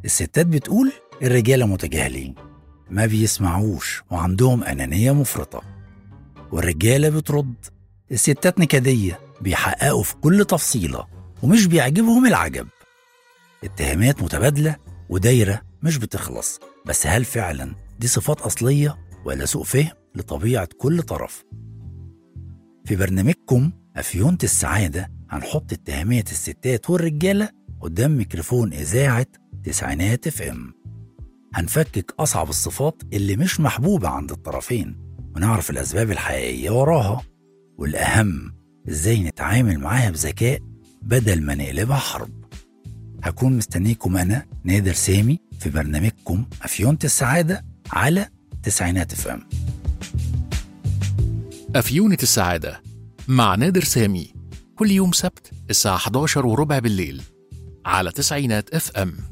الستات بتقول الرجالة متجاهلين ما بيسمعوش وعندهم أنانية مفرطة والرجالة بترد الستات نكدية بيحققوا في كل تفصيلة ومش بيعجبهم العجب اتهامات متبادلة ودايرة مش بتخلص بس هل فعلا دي صفات أصلية ولا سوء فهم لطبيعة كل طرف في برنامجكم أفيونة السعادة هنحط اتهامات الستات والرجالة قدام ميكروفون إذاعة تسعينات اف ام هنفكك أصعب الصفات اللي مش محبوبة عند الطرفين ونعرف الأسباب الحقيقية وراها والأهم إزاي نتعامل معاها بذكاء بدل ما نقلبها حرب هكون مستنيكم أنا نادر سامي في برنامجكم أفيونة السعادة على تسعينات اف ام أفيونة السعادة مع نادر سامي كل يوم سبت الساعة 11 وربع بالليل على تسعينات اف ام